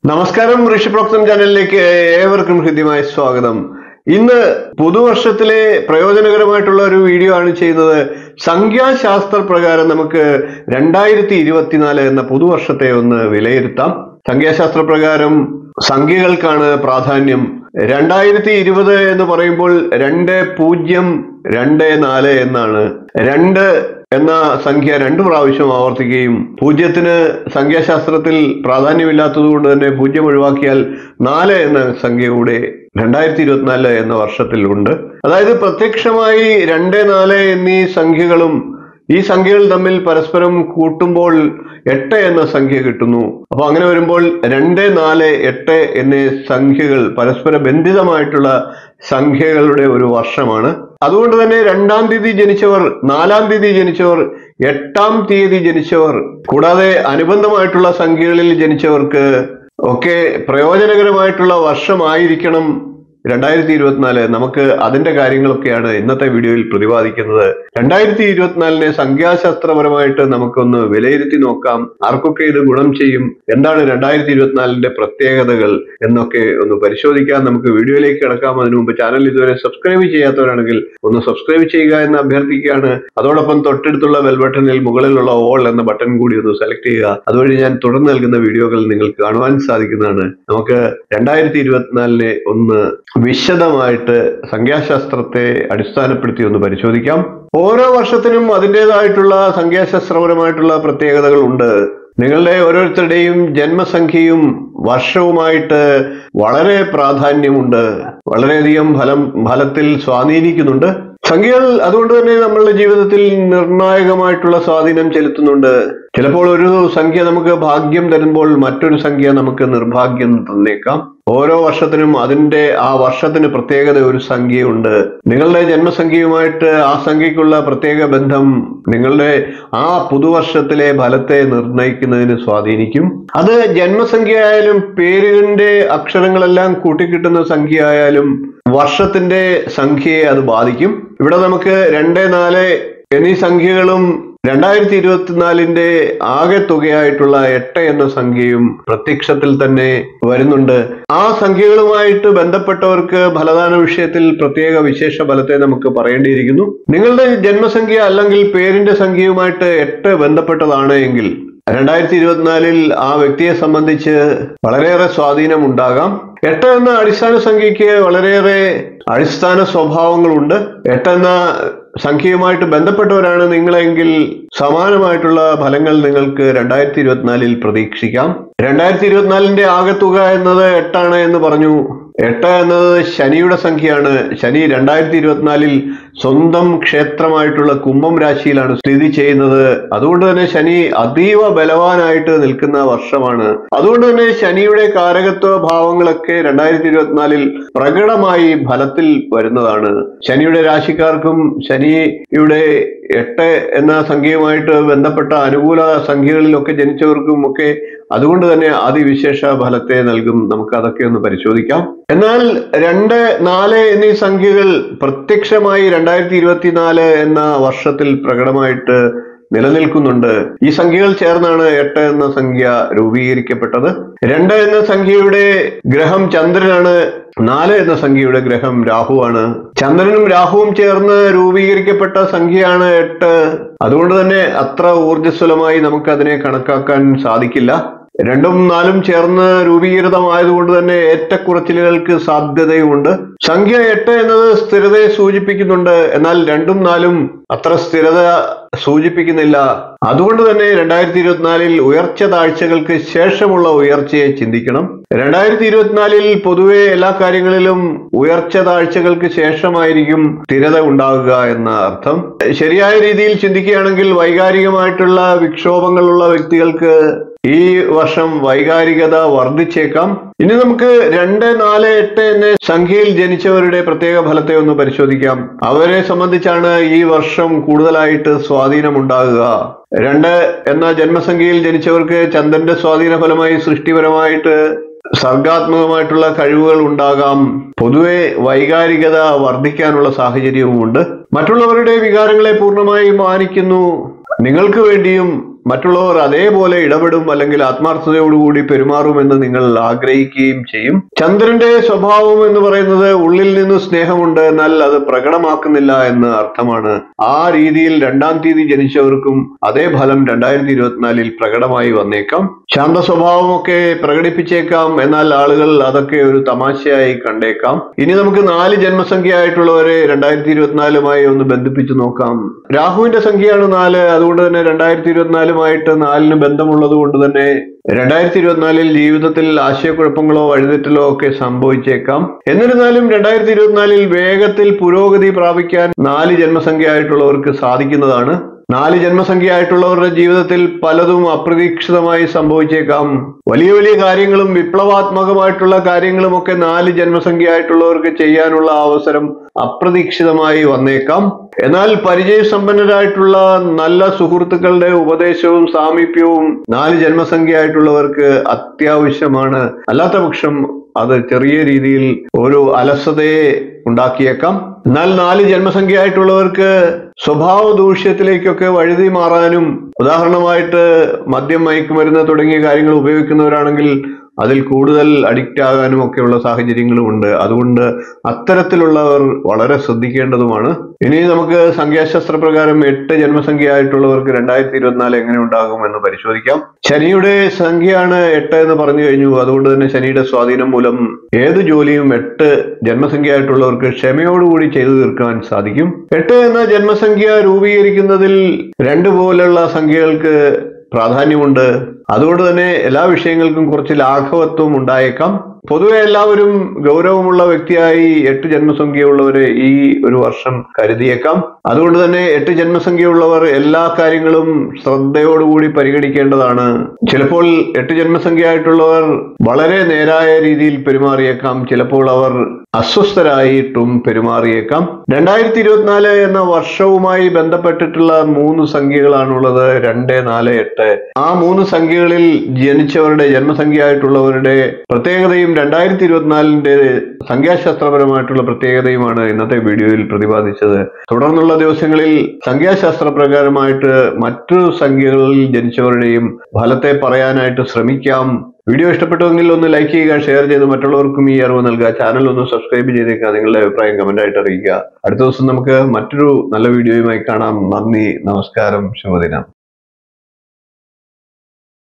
നമസ്കാരം ഋഷിപ്രോക്തം ചാനലിലേക്ക് ഏവർക്കും ഹൃദ്യമായ സ്വാഗതം ഇന്ന് പുതുവർഷത്തിലെ പ്രയോജനകരമായിട്ടുള്ള ഒരു വീഡിയോ ആണ് ചെയ്യുന്നത് സംഖ്യാശാസ്ത്ര പ്രകാരം നമുക്ക് രണ്ടായിരത്തി ഇരുപത്തിനാല് എന്ന പുതുവർഷത്തെ ഒന്ന് വിലയിരുത്താം സംഖ്യാശാസ്ത്ര പ്രകാരം സംഖ്യകൾക്കാണ് പ്രാധാന്യം രണ്ടായിരത്തി ഇരുപത് എന്ന് പറയുമ്പോൾ രണ്ട് പൂജ്യം രണ്ട് നാല് എന്നാണ് രണ്ട് എന്ന സംഖ്യ രണ്ടു പ്രാവശ്യം ആവർത്തിക്കുകയും പൂജ്യത്തിന് സംഖ്യാശാസ്ത്രത്തിൽ പ്രാധാന്യമില്ലാത്തത് കൊണ്ട് തന്നെ പൂജ്യം ഒഴിവാക്കിയാൽ നാല് എന്ന സംഖ്യ കൂടെ രണ്ടായിരത്തി ഇരുപത്തിനാല് എന്ന വർഷത്തിൽ ഉണ്ട് അതായത് പ്രത്യക്ഷമായി രണ്ട് നാല് എന്നീ സംഖ്യകളും ഈ സംഖ്യകൾ തമ്മിൽ പരസ്പരം കൂട്ടുമ്പോൾ എട്ട് എന്ന സംഖ്യ കിട്ടുന്നു അപ്പൊ അങ്ങനെ വരുമ്പോൾ രണ്ട് നാല് എട്ട് എന്നീ സംഖ്യകൾ പരസ്പര ബന്ധിതമായിട്ടുള്ള സംഖ്യകളുടെ ഒരു വർഷമാണ് അതുകൊണ്ട് തന്നെ രണ്ടാം തീയതി ജനിച്ചവർ നാലാം തീയതി ജനിച്ചവർ എട്ടാം തീയതി ജനിച്ചവർ കൂടാതെ അനുബന്ധമായിട്ടുള്ള സംഖ്യകളിൽ ജനിച്ചവർക്ക് ഒക്കെ പ്രയോജനകരമായിട്ടുള്ള വർഷമായിരിക്കണം രണ്ടായിരത്തി ഇരുപത്തിനാല് നമുക്ക് അതിന്റെ കാര്യങ്ങളൊക്കെയാണ് ഇന്നത്തെ വീഡിയോയിൽ പ്രതിപാദിക്കുന്നത് രണ്ടായിരത്തി ഇരുപത്തിനാലിനെ സംഖ്യാശാസ്ത്രപരമായിട്ട് നമുക്കൊന്ന് വിലയിരുത്തി നോക്കാം ആർക്കൊക്കെ ഇത് ഗുണം ചെയ്യും എന്താണ് രണ്ടായിരത്തി ഇരുപത്തിനാലിന്റെ പ്രത്യേകതകൾ എന്നൊക്കെ ഒന്ന് പരിശോധിക്കാം നമുക്ക് വീഡിയോയിലേക്ക് കിടക്കാം അതിനു മുമ്പ് ചാനൽ ഇതുവരെ സബ്സ്ക്രൈബ് ചെയ്യാത്തവരാണെങ്കിൽ ഒന്ന് സബ്സ്ക്രൈബ് ചെയ്യുക എന്ന് അഭ്യർത്ഥിക്കുകയാണ് അതോടൊപ്പം തൊട്ടടുത്തുള്ള ബെൽ ബട്ടണിൽ മുകളിലുള്ള ഓൾ എന്ന ബട്ടൺ കൂടി ഒന്ന് സെലക്ട് ചെയ്യുക അതുവഴി ഞാൻ തുടർന്ന് നൽകുന്ന വീഡിയോകൾ നിങ്ങൾക്ക് കാണുവാൻ സാധിക്കുന്നതാണ് നമുക്ക് രണ്ടായിരത്തി ഇരുപത്തിനാലിനെ ഒന്ന് വിശദമായിട്ട് സംഖ്യാശാസ്ത്രത്തെ അടിസ്ഥാനപ്പെടുത്തി ഒന്ന് പരിശോധിക്കാം ഓരോ വർഷത്തിനും അതിൻ്റെതായിട്ടുള്ള സംഖ്യാശാസ്ത്രപരമായിട്ടുള്ള പ്രത്യേകതകൾ ഉണ്ട് നിങ്ങളുടെ ഓരോരുത്തരുടെയും ജന്മസംഖ്യയും വർഷവുമായിട്ട് വളരെ പ്രാധാന്യമുണ്ട് വളരെയധികം ഫലം ഫലത്തിൽ സ്വാധീനിക്കുന്നുണ്ട് സംഖ്യകൾ അതുകൊണ്ട് തന്നെ നമ്മളുടെ ജീവിതത്തിൽ നിർണായകമായിട്ടുള്ള സ്വാധീനം ചെലുത്തുന്നുണ്ട് ചിലപ്പോൾ ഒരു സംഖ്യ നമുക്ക് ഭാഗ്യം തരുമ്പോൾ മറ്റൊരു സംഖ്യ നമുക്ക് നിർഭാഗ്യം തന്നേക്കാം ഓരോ വർഷത്തിനും അതിന്റെ ആ വർഷത്തിന് പ്രത്യേകത ഒരു സംഖ്യയുണ്ട് നിങ്ങളുടെ ജന്മസംഖ്യയുമായിട്ട് ആ സംഖ്യക്കുള്ള പ്രത്യേക ബന്ധം നിങ്ങളുടെ ആ പുതുവർഷത്തിലെ ഫലത്തെ നിർണ്ണയിക്കുന്നതിന് സ്വാധീനിക്കും അത് ജന്മസംഖ്യ ആയാലും പേരുകളുടെ അക്ഷരങ്ങളെല്ലാം കൂട്ടിക്കിട്ടുന്ന സംഖ്യ ആയാലും വർഷത്തിന്റെ സംഖ്യയെ അത് ബാധിക്കും ഇവിടെ നമുക്ക് രണ്ട് നാല് എന്നീ സംഖ്യകളും രണ്ടായിരത്തി ഇരുപത്തിനാലിന്റെ ആകെ തുകയായിട്ടുള്ള എട്ട് എന്ന സംഖ്യയും പ്രത്യക്ഷത്തിൽ തന്നെ വരുന്നുണ്ട് ആ സംഖ്യകളുമായിട്ട് ബന്ധപ്പെട്ടവർക്ക് ഫലദാന വിഷയത്തിൽ പ്രത്യേക വിശേഷ ഫലത്തെ നമുക്ക് പറയേണ്ടിയിരിക്കുന്നു നിങ്ങളുടെ ജന്മസംഖ്യ അല്ലെങ്കിൽ പേരിന്റെ സംഖ്യയുമായിട്ട് എട്ട് ബന്ധപ്പെട്ടതാണ് എങ്കിൽ രണ്ടായിരത്തി ഇരുപത്തിനാലിൽ ആ വ്യക്തിയെ സംബന്ധിച്ച് വളരെയേറെ സ്വാധീനം ഉണ്ടാകാം എട്ട് എന്ന അടിസ്ഥാന സംഖ്യയ്ക്ക് വളരെയേറെ അടിസ്ഥാന സ്വഭാവങ്ങളുണ്ട് എട്ട് എന്ന സംഖ്യയുമായിട്ട് ബന്ധപ്പെട്ടവരാണ് നിങ്ങളെങ്കിൽ സമാനമായിട്ടുള്ള ഫലങ്ങൾ നിങ്ങൾക്ക് രണ്ടായിരത്തി ഇരുപത്തിനാലിൽ പ്രതീക്ഷിക്കാം രണ്ടായിരത്തി ഇരുപത്തിനാലിന്റെ ആകെത്തുക എന്നത് എട്ടാണ് എന്ന് പറഞ്ഞു എട്ട് എന്നത് ശനിയുടെ സംഖ്യയാണ് ശനി രണ്ടായിരത്തി ഇരുപത്തിനാലിൽ സ്വന്തം ക്ഷേത്രമായിട്ടുള്ള കുംഭം രാശിയിലാണ് സ്ഥിതി ചെയ്യുന്നത് അതുകൊണ്ട് തന്നെ ശനി അതീവ ബലവാനായിട്ട് നിൽക്കുന്ന വർഷമാണ് അതുകൊണ്ട് തന്നെ ശനിയുടെ കാരകത്വ ഭാവങ്ങളൊക്കെ രണ്ടായിരത്തി ഇരുപത്തിനാലിൽ പ്രകടമായി ഫലത്തിൽ വരുന്നതാണ് ശനിയുടെ രാശിക്കാർക്കും ശനിയുടെ എട്ട് എന്ന സംഖ്യയുമായിട്ട് ബന്ധപ്പെട്ട അനുകൂല സംഖ്യകളിലൊക്കെ ജനിച്ചവർക്കും ഒക്കെ അതുകൊണ്ട് തന്നെ അതിവിശേഷ ഫലത്തെ നൽകും നമുക്ക് അതൊക്കെ ഒന്ന് പരിശോധിക്കാം എന്നാൽ രണ്ട് നാല് എന്നീ സംഖ്യകൾ പ്രത്യക്ഷമായി രണ്ടായിരത്തി ഇരുപത്തിനാല് എന്ന വർഷത്തിൽ പ്രകടമായിട്ട് നിലനിൽക്കുന്നുണ്ട് ഈ സംഖ്യകൾ ചേർന്നാണ് എട്ട് എന്ന സംഖ്യ രൂപീകരിക്കപ്പെട്ടത് രണ്ട് എന്ന സംഖ്യയുടെ ഗ്രഹം ചന്ദ്രനാണ് നാല് എന്ന സംഖ്യയുടെ ഗ്രഹം രാഹുവാണ് ചന്ദ്രനും രാഹുവും ചേർന്ന് രൂപീകരിക്കപ്പെട്ട സംഖ്യയാണ് എട്ട് അതുകൊണ്ട് തന്നെ അത്ര ഊർജ്ജസ്വലമായി നമുക്ക് അതിനെ കണക്കാക്കാൻ സാധിക്കില്ല രണ്ടും നാലും ചേർന്ന് രൂപീകൃതമായതുകൊണ്ട് തന്നെ ഏറ്റക്കുറച്ചിലുകൾക്ക് സാധ്യതയുമുണ്ട് സംഖ്യ എട്ട് എന്നത് സ്ഥിരതയെ സൂചിപ്പിക്കുന്നുണ്ട് എന്നാൽ രണ്ടും നാലും അത്ര സ്ഥിരത സൂചിപ്പിക്കുന്നില്ല അതുകൊണ്ട് തന്നെ രണ്ടായിരത്തി ഇരുപത്തിനാലിൽ ഉയർച്ച താഴ്ചകൾക്ക് ശേഷമുള്ള ഉയർച്ചയെ ചിന്തിക്കണം രണ്ടായിരത്തി ഇരുപത്തിനാലിൽ പൊതുവെ എല്ലാ കാര്യങ്ങളിലും ഉയർച്ച താഴ്ചകൾക്ക് ശേഷമായിരിക്കും സ്ഥിരത ഉണ്ടാകുക എന്ന അർത്ഥം ശരിയായ രീതിയിൽ ചിന്തിക്കുകയാണെങ്കിൽ വൈകാരികമായിട്ടുള്ള വിക്ഷോഭങ്ങളുള്ള വ്യക്തികൾക്ക് ഈ വർഷം വൈകാരികത വർദ്ധിച്ചേക്കാം ഇനി നമുക്ക് രണ്ട് നാല് എട്ട് എന്ന സംഖ്യയിൽ ജനിച്ചവരുടെ പ്രത്യേക ഫലത്തെ ഒന്ന് പരിശോധിക്കാം അവരെ സംബന്ധിച്ചാണ് ഈ വർഷം കൂടുതലായിട്ട് സ്വാധീനമുണ്ടാകുക രണ്ട് എന്ന ജന്മസംഖ്യയിൽ ജനിച്ചവർക്ക് ചന്ദ്രന്റെ സ്വാധീന ഫലമായി സൃഷ്ടിപരമായിട്ട് സർഗാത്മകമായിട്ടുള്ള കഴിവുകൾ ഉണ്ടാകാം പൊതുവെ വൈകാരികത വർദ്ധിക്കാനുള്ള സാഹചര്യവുമുണ്ട് മറ്റുള്ളവരുടെ വികാരങ്ങളെ പൂർണ്ണമായി മാനിക്കുന്നു നിങ്ങൾക്ക് വേണ്ടിയും മറ്റുള്ളവർ അതേപോലെ ഇടപെടും അല്ലെങ്കിൽ ആത്മാർത്ഥതയോടുകൂടി പെരുമാറുമെന്ന് നിങ്ങൾ ആഗ്രഹിക്കുകയും ചെയ്യും ചന്ദ്രന്റെ സ്വഭാവം എന്ന് പറയുന്നത് ഉള്ളിൽ നിന്ന് സ്നേഹമുണ്ട് എന്നാൽ അത് പ്രകടമാക്കുന്നില്ല എന്ന് അർത്ഥമാണ് ആ രീതിയിൽ രണ്ടാം തീയതി ജനിച്ചവർക്കും അതേ ഫലം രണ്ടായിരത്തി ഇരുപത്തിനാലിൽ പ്രകടമായി വന്നേക്കാം ശാന്ത സ്വഭാവമൊക്കെ പ്രകടിപ്പിച്ചേക്കാം എന്നാൽ ആളുകൾ അതൊക്കെ ഒരു തമാശയായി കണ്ടേക്കാം ഇനി നമുക്ക് നാല് ജന്മസംഖ്യ ആയിട്ടുള്ളവരെ രണ്ടായിരത്തി ഇരുപത്തിനാലുമായി ഒന്ന് ബന്ധിപ്പിച്ച് നോക്കാം രാഹുവിന്റെ സംഖ്യയാണ് നാല് അതുകൊണ്ട് തന്നെ രണ്ടായിരത്തി ഇരുപത്തിനാലുമായിട്ട് നാലിന് ബന്ധമുള്ളത് കൊണ്ട് തന്നെ രണ്ടായിരത്തി ഇരുപത്തിനാലിൽ ജീവിതത്തിൽ ആശയക്കുഴപ്പങ്ങളോ വഴിതെറ്റലോ ഒക്കെ സംഭവിച്ചേക്കാം എന്നിരുന്നാലും രണ്ടായിരത്തി ഇരുപത്തിനാലിൽ വേഗത്തിൽ പുരോഗതി പ്രാപിക്കാൻ നാല് ജന്മസംഖ്യ ആയിട്ടുള്ളവർക്ക് സാധിക്കുന്നതാണ് നാല് ജന്മസംഖ്യ ആയിട്ടുള്ളവരുടെ ജീവിതത്തിൽ പലതും അപ്രതീക്ഷിതമായി സംഭവിച്ചേക്കാം വലിയ വലിയ കാര്യങ്ങളും വിപ്ലവാത്മകമായിട്ടുള്ള കാര്യങ്ങളും ഒക്കെ നാല് ജന്മസംഖ്യ ആയിട്ടുള്ളവർക്ക് ചെയ്യാനുള്ള അവസരം അപ്രതീക്ഷിതമായി വന്നേക്കാം എന്നാൽ പരിചയസമ്പന്നരായിട്ടുള്ള നല്ല സുഹൃത്തുക്കളുടെ ഉപദേശവും സാമീപ്യവും നാല് ജന്മസംഖ്യ ആയിട്ടുള്ളവർക്ക് അത്യാവശ്യമാണ് അല്ലാത്ത പക്ഷം അത് ചെറിയ രീതിയിൽ ഒരു അലസതയെ ഉണ്ടാക്കിയേക്കാം എന്നാൽ നാല് ജന്മസംഖ്യ ആയിട്ടുള്ളവർക്ക് സ്വഭാവ ദൂഷ്യത്തിലേക്കൊക്കെ വഴുതി മാറാനും ഉദാഹരണമായിട്ട് മദ്യം മയക്കുമരുന്ന് തുടങ്ങിയ കാര്യങ്ങൾ ഉപയോഗിക്കുന്നവരാണെങ്കിൽ അതിൽ കൂടുതൽ അഡിക്റ്റ് ആകാനും ഒക്കെയുള്ള സാഹചര്യങ്ങളും ഉണ്ട് അതുകൊണ്ട് അത്തരത്തിലുള്ളവർ വളരെ ശ്രദ്ധിക്കേണ്ടതുമാണ് ഇനി നമുക്ക് സംഖ്യാശാസ്ത്ര പ്രകാരം എട്ട് ജന്മസംഖ്യ ആയിട്ടുള്ളവർക്ക് രണ്ടായിരത്തി ഇരുപത്തിനാല് എങ്ങനെ ഉണ്ടാകും എന്ന് പരിശോധിക്കാം ശനിയുടെ സംഖ്യയാണ് എട്ട് എന്ന് പറഞ്ഞു കഴിഞ്ഞു അതുകൊണ്ട് തന്നെ ശനിയുടെ സ്വാധീനം മൂലം ഏത് ജോലിയും എട്ട് ജന്മസംഖ്യ ആയിട്ടുള്ളവർക്ക് ക്ഷമയോടുകൂടി ചെയ്തു തീർക്കാൻ സാധിക്കും എട്ട് എന്ന ജന്മസംഖ്യ രൂപീകരിക്കുന്നതിൽ രണ്ട് പോലുള്ള സംഖ്യകൾക്ക് പ്രാധാന്യമുണ്ട് അതുകൊണ്ട് തന്നെ എല്ലാ വിഷയങ്ങൾക്കും കുറച്ച് ലാഘവത്വം ഉണ്ടായേക്കാം പൊതുവെ എല്ലാവരും ഗൗരവമുള്ള വ്യക്തിയായി എട്ട് ജന്മസംഖ്യയുള്ളവരെ ഈ ഒരു വർഷം കരുതിയേക്കാം അതുകൊണ്ട് തന്നെ എട്ട് ജന്മസംഖ്യയുള്ളവർ എല്ലാ കാര്യങ്ങളും ശ്രദ്ധയോടുകൂടി പരിഗണിക്കേണ്ടതാണ് ചിലപ്പോൾ എട്ട് ജന്മസംഖ്യ ആയിട്ടുള്ളവർ വളരെ നേരായ രീതിയിൽ പെരുമാറിയേക്കാം ചിലപ്പോൾ അവർ അസ്വസ്ഥരായിട്ടും പെരുമാറിയേക്കാം രണ്ടായിരത്തി ഇരുപത്തിനാല് എന്ന വർഷവുമായി ബന്ധപ്പെട്ടിട്ടുള്ള മൂന്ന് സംഖ്യകളാണുള്ളത് രണ്ട് നാല് എട്ട് ആ മൂന്ന് സംഖ്യകളിൽ ജനിച്ചവരുടെ ജന്മസംഖ്യ ആയിട്ടുള്ളവരുടെ പ്രത്യേകതയും രണ്ടായിരത്തി ഇരുപത്തിനാലിന്റെ സംഖ്യാശാസ്ത്രപരമായിട്ടുള്ള പ്രത്യേകതയുമാണ് ഇന്നത്തെ വീഡിയോയിൽ പ്രതിപാദിച്ചത് തുടർന്നുള്ള ദിവസങ്ങളിൽ സംഖ്യാശാസ്ത്ര പ്രകാരമായിട്ട് മറ്റു സംഖ്യകളിൽ ജനിച്ചവരുടെയും ഫലത്തെ പറയാനായിട്ട് ശ്രമിക്കാം വീഡിയോ ഇഷ്ടപ്പെട്ടുവെങ്കിൽ ഒന്ന് ലൈക്ക് ചെയ്യുക ഷെയർ ചെയ്ത് മറ്റുള്ളവർക്കും ഈ അറിവ് നൽകുക ചാനൽ ഒന്ന് സബ്സ്ക്രൈബ് ചെയ്തേക്കുക നിങ്ങളുടെ അഭിപ്രായം കമന്റ് ആയിട്ട് അറിയിക്കുക അടുത്ത ദിവസം നമുക്ക് മറ്റൊരു നല്ല വീഡിയോയുമായി കാണാം നന്ദി നമസ്കാരം ശുഭദിനം